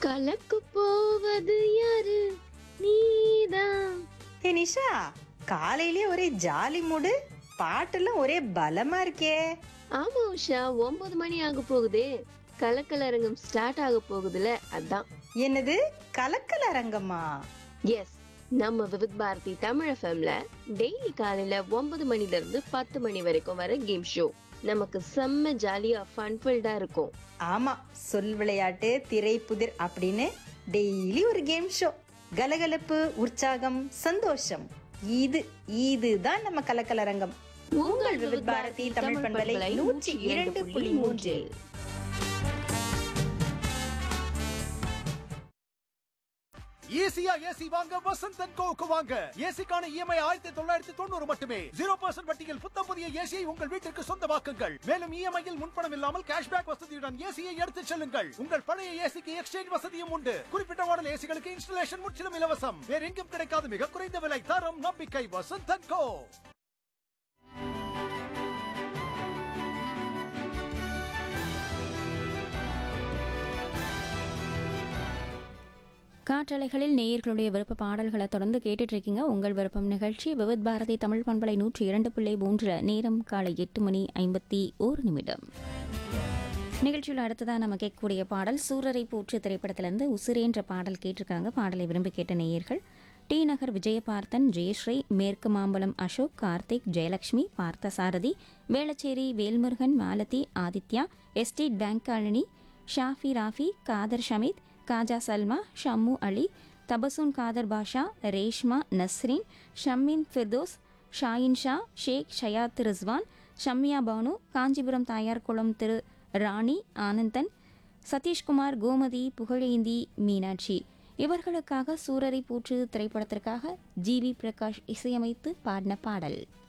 கலக்கு போவது யாரு நீதான் ஏ நிஷா காலையிலே ஒரே ஜாலி மூடு பாட்டெல்லாம் ஒரே பலமா இருக்கே ஆமா உஷா ஒன்பது மணி ஆக போகுதே கலக்கலரங்கம் ஸ்டார்ட் ஆக போகுதுல அதான் என்னது கலக்கல அரங்கம்மா எஸ் நம்ம விவித் பாரதி தமிழ் எஃப்எம்ல டெய்லி காலையில ஒன்பது மணில இருந்து பத்து மணி வரைக்கும் வர கேம் ஷோ நமக்கு செம்ம ஜாலியா ஃபன்ஃபில்டா இருக்கும் ஆமா சொல் விளையாட்டு திரை புதிர் அப்படின்னு டெய்லி ஒரு கேம் ஷோ கலகலப்பு உற்சாகம் சந்தோஷம் இது இதுதான் நம்ம கலக்கலரங்கம் உங்கள் விவித் பாரதி தமிழ் பண்பலை நூற்றி இரண்டு புள்ளி மூன்று ஈஸியா ஏசி வாங்க வசந்த் அண்ட் கோவுக்கு வாங்க ஏசிக்கான இஎம்ஐ ஆயிரத்தி தொள்ளாயிரத்தி தொண்ணூறு மட்டுமே ஜீரோ பர்சன்ட் வட்டியில் புத்தம் புதிய ஏசியை உங்கள் வீட்டிற்கு சொந்தமாக்குங்கள் மேலும் இஎம்ஐயில் முன்பணம் இல்லாமல் கேஷ்பேக் வசதியுடன் ஏசியை எடுத்துச் செல்லுங்கள் உங்கள் பழைய ஏசிக்கு எக்ஸ்சேஞ்ச் வசதியும் உண்டு குறிப்பிட்ட மாடல் ஏசிகளுக்கு இன்ஸ்டலேஷன் முற்றிலும் இலவசம் வேற எங்கும் கிடைக்காத மிக குறைந்த விலை தரம் நம்பிக்கை வசந்த் அண்ட் கோ காற்றலைகளில் நேயர்களுடைய விருப்ப பாடல்களை தொடர்ந்து கேட்டுட்டு இருக்கீங்க உங்கள் விருப்பம் நிகழ்ச்சி விவித் பாரதி தமிழ் பண்பலை நூற்றி இரண்டு புள்ளி மூன்றில் நேரம் காலை எட்டு மணி ஐம்பத்தி ஒரு நிமிடம் நிகழ்ச்சியில் அடுத்ததாக நம்ம கேட்கக்கூடிய பாடல் சூரரை போற்று திரைப்படத்திலிருந்து உசிரேன்ற பாடல் கேட்டிருக்காங்க பாடலை விரும்பி கேட்ட நேயர்கள் டி நகர் விஜயபார்த்தன் ஜெயஸ்ரீ மேற்கு Mambalam Ashok Karthik Jayalakshmi Parthasarathy Velachery Velmurugan Malathi Aditya estate bank colony Shafi Rafi Khader Shameed Khaja Salma Shammu Ali Tabassum Khader Basha Reshma Nasreen Shamim Firdous Shahin Shah Sheikh Shayad Rizwan Shamya Banu Kanchipuram Thayarkulam திரு ராணி ஆனந்தன் சதீஷ்குமார் கோமதி புகழேந்தி மீனாட்சி இவர்களுக்காக சூரரை பூற்று திரைப்படத்திற்காக ஜி வி பிரகாஷ் இசையமைத்து பாடின பாடல்